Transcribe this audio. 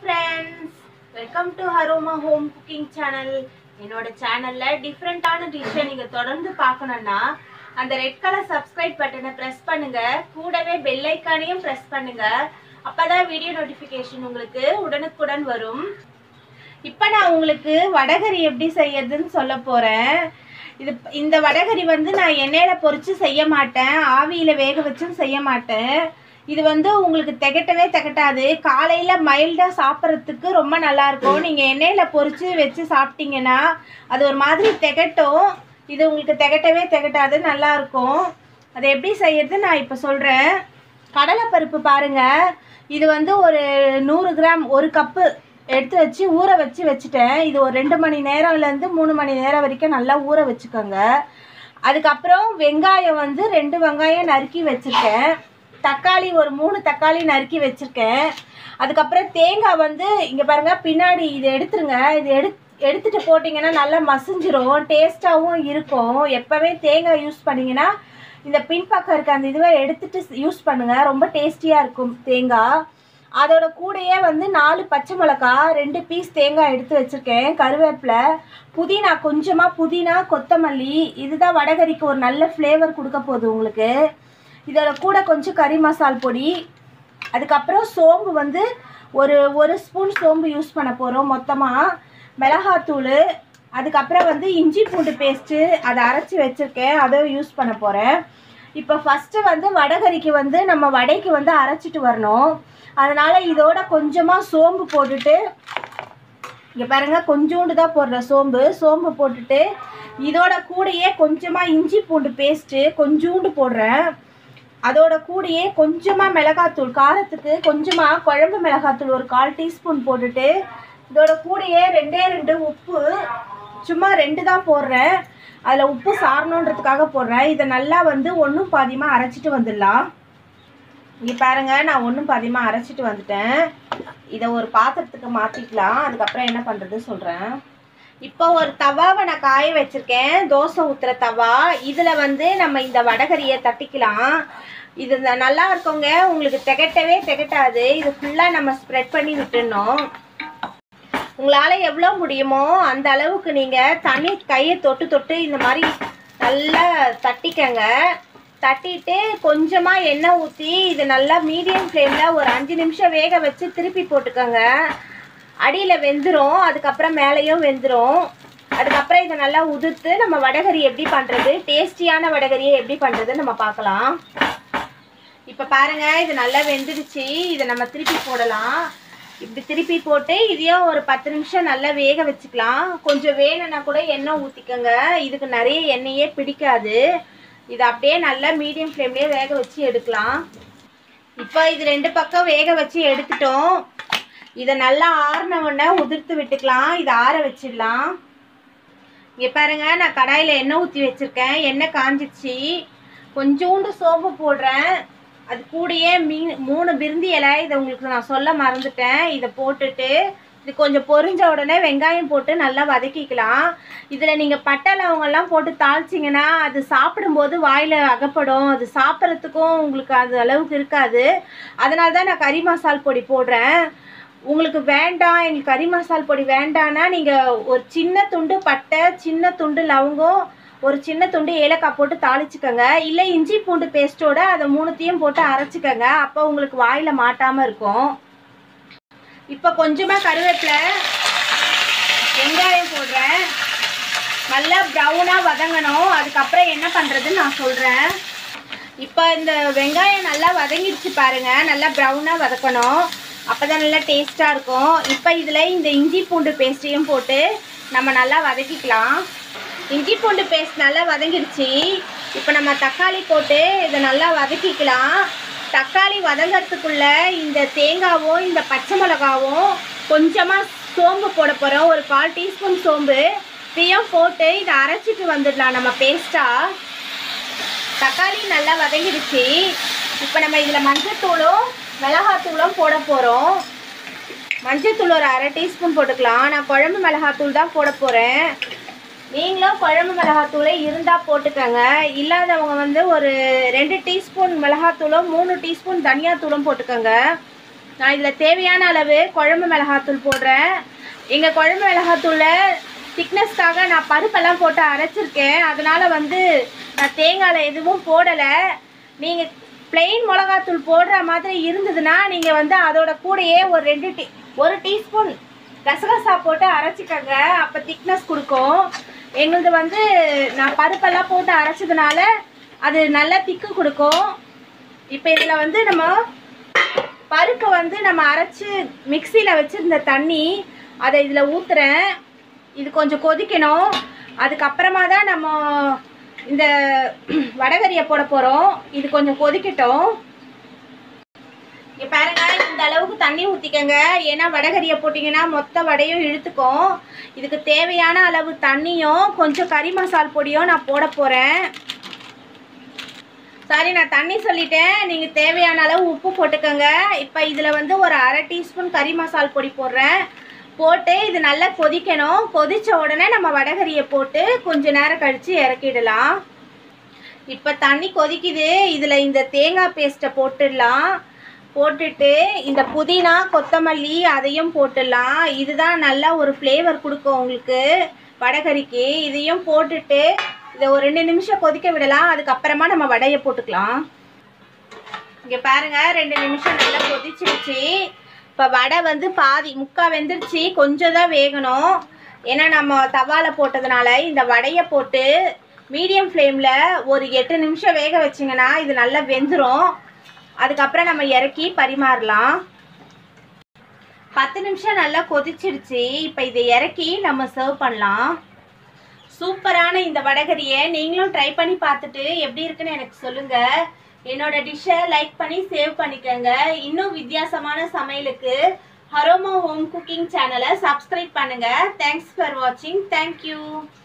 friends welcome to ஹரோமா home cooking channel என்னோட சேனல்ல டிஃப்ரெண்டான டிஷ்ஷை நீங்க தொடர்ந்து பார்க்கணும்னா அந்த ரெட் கலர் சப்ஸ்கிரைப் பட்டனை பிரஸ் பண்ணுங்க கூடவே பெல் ஐக்கானையும் பிரஸ் பண்ணுங்க அப்பதான் வீடியோ நோட்டிஃபிகேஷன் உங்களுக்கு உடனுக்குடன் வரும் இப்போ நான் உங்களுக்கு வடகரி எப்படி செய்யறதுன்னு சொல்ல போறேன் இது இந்த வடகரி வந்து நான் எண்ணெயில பொரிச்சு செய்ய மாட்டேன் ஆவியில வேக வச்சும் செய்ய மாட்டேன் இது வந்து உங்களுக்கு திகட்டவே திகட்டாது காலையில மைல்டா சாப்பிட்றதுக்கு ரொம்ப நல்லா இருக்கும் நீங்க எண்ணெயில பொரிச்சு வச்சு சாப்பிட்டீங்கன்னா அது ஒரு மாதிரி திகட்டும் இது உங்களுக்கு திகட்டவே திகட்டாது நல்லா இருக்கும் அதை எப்படி செய்யறது நான் இப்போ சொல்றேன் கடலைப்பருப்பு பாருங்க இது வந்து ஒரு நூறு கிராம் ஒரு கப்பு எடுத்து வச்சு ஊற வச்சு வச்சுட்டேன் இது ஒரு ரெண்டு மணி நேரம்லேருந்து மூணு மணி நேரம் வரைக்கும் நல்லா ஊற வச்சுக்கோங்க அதுக்கப்புறம் வெங்காயம் வந்து ரெண்டு வெங்காயம் நறுக்கி வச்சுருக்கேன் தக்காளி ஒரு மூணு தக்காளி நறுக்கி வச்சுருக்கேன் அதுக்கப்புறம் தேங்காய் வந்து இங்கே பாருங்க பின்னாடி இது எடுத்துருங்க இது எடு எடுத்துட்டு போட்டிங்கன்னா நல்லா மசிஞ்சிரும் டேஸ்ட்டாகவும் இருக்கும் எப்போவே தேங்காய் யூஸ் பண்ணிங்கன்னா இந்த பின்பக்கம் இருக்க அந்த இதுவை எடுத்துட்டு யூஸ் பண்ணுங்க ரொம்ப டேஸ்டியாக இருக்கும் தேங்காய் அதோட கூடயே வந்து நாலு பச்சை மிளகா ரெண்டு பீஸ் தேங்காய் எடுத்து வச்சுருக்கேன் கருவேப்பிலை புதினா கொஞ்சமாக புதினா கொத்தமல்லி இதுதான் வடகரிக்கு ஒரு நல்ல ஃப்ளேவர் கொடுக்க போகுது உங்களுக்கு இதோட கூட கொஞ்சம் கறி மசால் பொடி அதுக்கப்புறம் சோம்பு வந்து ஒரு ஒரு ஸ்பூன் சோம்பு யூஸ் பண்ண போகிறோம் மொத்தமாக மிளகாத்தூள் அதுக்கப்புறம் வந்து இஞ்சி பூண்டு பேஸ்ட்டு அதை அரைச்சி வச்சுருக்கேன் அதை யூஸ் பண்ண போகிறேன் இப்போ ஃபஸ்ட்டு வந்து வடகரிக்கு வந்து நம்ம வடைக்கு வந்து அரைச்சிட்டு வரணும் அதனால் இதோட கொஞ்சமாக சோம்பு போட்டுட்டு இங்கே பாருங்க கொஞ்சோண்டு தான் போடுறேன் சோம்பு சோம்பு போட்டுட்டு இதோட கூடயே கொஞ்சமாக இஞ்சி பூண்டு பேஸ்ட்டு கொஞ்சோண்டு போடுறேன் அதோட கூடயே கொஞ்சமாக மிளகாத்தூள் காரத்துக்கு கொஞ்சமாக குழம்பு மிளகாத்தூள் ஒரு கால் டீஸ்பூன் போட்டுட்டு இதோட கூடயே ரெண்டே ரெண்டு உப்பு சும்மா ரெண்டு தான் போடுறேன் அதில் உப்பு சாரணுன்றதுக்காக போடுறேன் இதை நல்லா வந்து ஒன்றும் பாதியமாக அரைச்சிட்டு வந்துடலாம் இங்கே பாருங்க நான் ஒன்றும் பாதியமாக அரைச்சிட்டு வந்துட்டேன் இதை ஒரு பாத்திரத்துக்கு மாற்றிக்கலாம் அதுக்கப்புறம் என்ன பண்ணுறது சொல்கிறேன் இப்போ ஒரு தவாவை நான் காய வச்சிருக்கேன் தோசை ஊற்றுற தவா இதில் வந்து நம்ம இந்த வடகரியை தட்டிக்கலாம் இது ந- நல்லா இருக்குங்க உங்களுக்கு திகட்டவே திகட்டாது இது ஃபுல்லாக நம்ம ஸ்ப்ரெட் பண்ணி விட்டுடணும் உங்களால் எவ்வளோ முடியுமோ அந்த அளவுக்கு நீங்கள் தண்ணி கையை தொட்டு தொட்டு இந்த மாதிரி நல்லா தட்டிக்கங்க தட்டிட்டு கொஞ்சமாக எண்ணெய் ஊற்றி இது நல்லா மீடியம் ஃப்ளேமில் ஒரு அஞ்சு நிமிஷம் வேக வச்சு திருப்பி போட்டுக்கோங்க அடியில் வெந்துடும் அதுக்கப்புறம் மேலேயும் வெந்துடும் அதுக்கப்புறம் இதை நல்லா உதிர்த்து நம்ம வடகரி எப்படி பண்ணுறது டேஸ்டியான வடகரியை எப்படி பண்ணுறது நம்ம பார்க்கலாம் இப்போ பாருங்க இது நல்லா வெந்துடுச்சு இதை நம்ம திருப்பி போடலாம் இப்படி திருப்பி போட்டு இதையும் ஒரு பத்து நிமிஷம் நல்லா வேக வச்சுக்கலாம் கொஞ்சம் வேணும்னா கூட எண்ணெய் ஊற்றிக்கோங்க இதுக்கு நிறைய எண்ணெயே பிடிக்காது இதை அப்படியே நல்லா மீடியம் ஃப்ளேம்லேயே வேக வச்சு எடுக்கலாம் இப்போ இது ரெண்டு பக்கம் வேக வச்சு எடுத்துட்டோம் இதை நல்லா ஆறின உடனே உதிர்த்து விட்டுக்கலாம் இதை ஆற வச்சிடலாம் இங்கே பாருங்க நான் கடாயில் எண்ணெய் ஊற்றி வச்சுருக்கேன் எண்ணெய் காஞ்சிச்சு கொஞ்சோண்டு சோம்பு போடுறேன் அது கூடயே மீன் மூணு பிருந்தி இலை இதை உங்களுக்கு நான் சொல்ல மறந்துட்டேன் இதை போட்டுட்டு இது கொஞ்சம் பொரிஞ்ச உடனே வெங்காயம் போட்டு நல்லா வதக்கிக்கலாம் இதில் நீங்கள் பட்டை லவங்கெல்லாம் போட்டு தாளிச்சிங்கன்னா அது சாப்பிடும்போது வாயில் அகப்படும் அது சாப்பிட்றதுக்கும் உங்களுக்கு அது அளவுக்கு இருக்காது அதனால தான் நான் கறி மசால் பொடி போடுறேன் உங்களுக்கு வேண்டாம் எங்களுக்கு கறி மசால் பொடி வேண்டாம்னா நீங்கள் ஒரு சின்ன துண்டு பட்டை சின்ன துண்டு லவங்கம் ஒரு சின்ன துண்டு ஏலக்காய் போட்டு தாளிச்சுக்கோங்க இல்லை இஞ்சி பூண்டு பேஸ்ட்டோட அதை மூணுத்தையும் போட்டு அரைச்சிக்கோங்க அப்போ உங்களுக்கு வாயில் மாட்டாமல் இருக்கும் இப்போ கொஞ்சமாக கருவேப்பிலை வெங்காயம் போடுறேன் நல்லா ப்ரௌனாக வதங்கணும் அதுக்கப்புறம் என்ன பண்ணுறதுன்னு நான் சொல்கிறேன் இப்போ இந்த வெங்காயம் நல்லா வதங்கிடுச்சு பாருங்க நல்லா ப்ரௌனாக வதக்கணும் அப்போ தான் நல்லா டேஸ்ட்டாக இருக்கும் இப்போ இதில் இந்த இஞ்சி பூண்டு பேஸ்ட்டையும் போட்டு நம்ம நல்லா வதக்கிக்கலாம் இஞ்சி பூண்டு பேஸ்ட் நல்லா வதங்கிடுச்சு இப்போ நம்ம தக்காளி போட்டு இதை நல்லா வதக்கிக்கலாம் தக்காளி வதங்கிறதுக்குள்ள இந்த தேங்காவும் இந்த பச்சை மிளகாவும் கொஞ்சமாக சோம்பு போட போகிறோம் ஒரு கால் டீஸ்பூன் சோம்பு இதையும் போட்டு இதை அரைச்சிட்டு வந்துடலாம் நம்ம பேஸ்ட்டாக தக்காளி நல்லா வதங்கிடுச்சு இப்போ நம்ம இதில் மஞ்சத்தூளும் மிளகாத்தூளும் போட போகிறோம் மஞ்சத்தூள் ஒரு அரை டீஸ்பூன் போட்டுக்கலாம் நான் குழம்பு மிளகாத்தூள் தான் போட போகிறேன் நீங்களும் குழம்பு மிளகாத்தூளே இருந்தால் போட்டுக்கோங்க இல்லாதவங்க வந்து ஒரு ரெண்டு டீஸ்பூன் மிளகாத்தூளும் மூணு டீஸ்பூன் தனியாத்தூளும் போட்டுக்கோங்க நான் இதில் தேவையான அளவு குழம்பு மிளகாத்தூள் போடுறேன் எங்கள் குழம்பு மிளகாத்தூளில் திக்னஸ்க்காக நான் பருப்பெல்லாம் போட்டு அரைச்சிருக்கேன் அதனால வந்து நான் தேங்காயில் எதுவும் போடலை நீங்கள் பிளெயின் மிளகாத்தூள் போடுற மாதிரி இருந்ததுன்னா நீங்கள் வந்து அதோட கூடயே ஒரு ரெண்டு டீ ஒரு டீஸ்பூன் கசகசா போட்டு அரைச்சிக்கோங்க அப்போ திக்னஸ் கொடுக்கும் எங்களுது வந்து நான் பருப்பெல்லாம் போட்டு அரைச்சதுனால அது நல்லா திக்கு கொடுக்கும் இப்போ இதில் வந்து நம்ம பருப்பு வந்து நம்ம அரைச்சி மிக்சியில் வச்சுருந்த தண்ணி அதை இதில் ஊற்றுறேன் இது கொஞ்சம் கொதிக்கணும் அதுக்கப்புறமா தான் நம்ம இந்த வடகரியை போட போகிறோம் இது கொஞ்சம் கொதிக்கட்டும் இங்கே பாருங்க இந்த அளவுக்கு தண்ணி ஊற்றிக்கங்க ஏன்னா வடகரியை போட்டிங்கன்னா மொத்த வடையும் இழுத்துக்கும் இதுக்கு தேவையான அளவு தண்ணியும் கொஞ்சம் கறி மசால் பொடியும் நான் போட போகிறேன் சாரி நான் தண்ணி சொல்லிட்டேன் நீங்கள் தேவையான அளவு உப்பு போட்டுக்கோங்க இப்போ இதில் வந்து ஒரு அரை டீஸ்பூன் கறி மசால் பொடி போடுறேன் போட்டு இது நல்லா கொதிக்கணும் கொதித்த உடனே நம்ம வடகரியை போட்டு கொஞ்ச நேரம் கழித்து இறக்கிடலாம் இப்போ தண்ணி கொதிக்குது இதில் இந்த தேங்காய் பேஸ்ட்டை போட்டுடலாம் போட்டுட்டு இந்த புதினா கொத்தமல்லி அதையும் போட்டுடலாம் இதுதான் நல்லா ஒரு ஃப்ளேவர் கொடுக்கும் உங்களுக்கு வடகரிக்கு இதையும் போட்டுட்டு இதை ஒரு ரெண்டு நிமிஷம் கொதிக்க விடலாம் அதுக்கப்புறமா நம்ம வடையை போட்டுக்கலாம் இங்கே பாருங்க ரெண்டு நிமிஷம் நல்லா கொதிச்சிருச்சு இப்போ வடை வந்து பாதி முக்கா வெந்துருச்சு கொஞ்சம் தான் வேகணும் ஏன்னா நம்ம தவால போட்டதுனால இந்த வடையை போட்டு மீடியம் ஃப்ளேமில் ஒரு எட்டு நிமிஷம் வேக வச்சிங்கன்னா இது நல்லா வெந்துடும் அதுக்கப்புறம் நம்ம இறக்கி பரிமாறலாம் பத்து நிமிஷம் நல்லா கொதிச்சிருச்சு இப்போ இதை இறக்கி நம்ம சர்வ் பண்ணலாம் சூப்பரான இந்த வடகரியை நீங்களும் ட்ரை பண்ணி பார்த்துட்டு எப்படி இருக்குன்னு எனக்கு சொல்லுங்க என்னோட டிஷ்ஷை லைக் பண்ணி சேவ் பண்ணிக்கோங்க இன்னும் வித்தியாசமான சமையலுக்கு ஹரோமா ஹோம் குக்கிங் சேனலை சப்ஸ்கிரைப் பண்ணுங்க தேங்க்ஸ் ஃபார் வாட்சிங் தேங்க்யூ